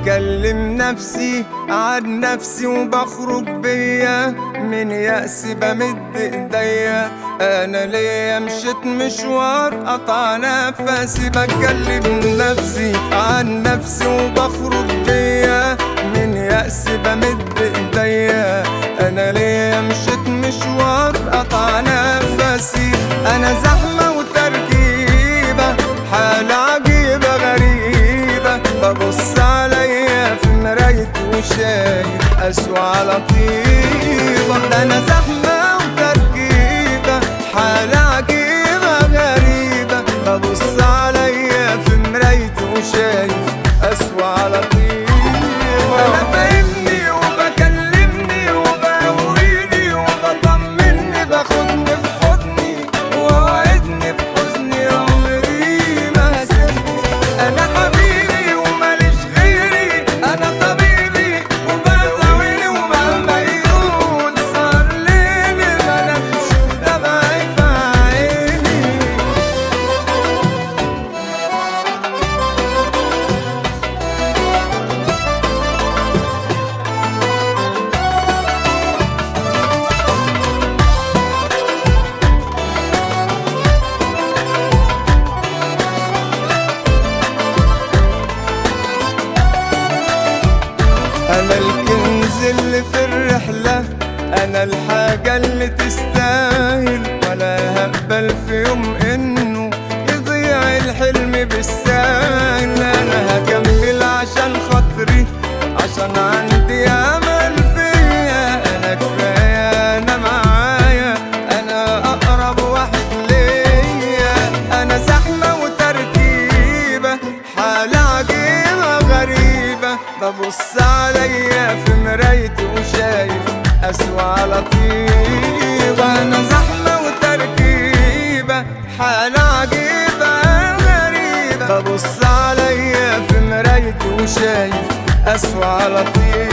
بكلم نفسي عن نفسي وبخرج بيا من يأسي بمد ايديا انا ليا مشيت مشوار قطع نفسي بكلم نفسي عن نفسي وبخرج بيا من يأسي بمد ايديا انا ليا مشيت مشوار قطع نفسي انا زحمة وتركيبة حالة عجيبة غريبة ببص عليا في مرايتي وشايف أسوأ لطيفة ده أنا زحمة وتركيبة حالة عجيبة غريبة ببص عليا في مرايتي وشايف أسوأ لطيفة أنا فاهمني وبكلمني وبقويني وبطمني باخدني في حضني ووعدني في حزني عمري ما هسيبني انا حبيبي وماليش غيري انا طبيبي وبداويني ومهما يقول صار ليلي ما نمش دمعي في عيني أنا الكنز اللي في الرحلة أنا الحاجة اللي تستاهل ولا هقبل في يوم إنه يضيع الحلم بالسهل أنا هكمل عشان خاطري عشان عندي أمل فيا أنا كفاية أنا معايا أنا أقرب واحد ليا أنا زحمة وتركيبة حالة عجيبة غريبة ببص عليا في مرايتي وشايف أسوأ لطيفة أنا زحمة وتركيبة حالة عجيبة غريبة ببص عليا في مرايتي وشايف أسوأ لطيفة